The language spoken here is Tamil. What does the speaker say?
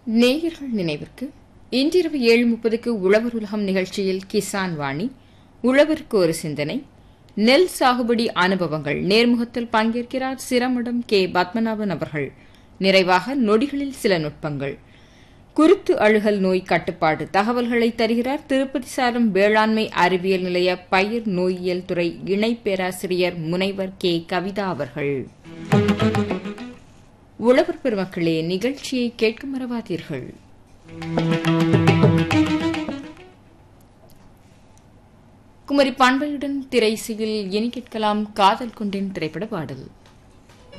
நேயர்கள் நினைவிற்கு இன்றிரவு ஏழு முப்பதுக்கு உழவர் உலகம் நிகழ்ச்சியில் கிசான் வாணி உழவருக்கு ஒரு சிந்தனை நெல் சாகுபடி அனுபவங்கள் நேர்முகத்தில் பங்கேற்கிறார் சிரமடம் கே பத்மநாபன் அவர்கள் நிறைவாக நொடிகளில் சில நுட்பங்கள் குருத்து அழுகல் நோய் கட்டுப்பாடு தகவல்களை தருகிறார் திருப்பதி சாரம் வேளாண்மை அறிவியல் நிலைய பயிர் நோயியல் துறை இணை பேராசிரியர் முனைவர் கே கவிதா அவர்கள் உழவர் பெருமக்களே நிகழ்ச்சியை கேட்க மறவாதீர்கள் குமரி பாண்பையுடன் திரைசியில் இனி கேட்கலாம் காதல் கொண்டேன் திரைப்பட பாடல்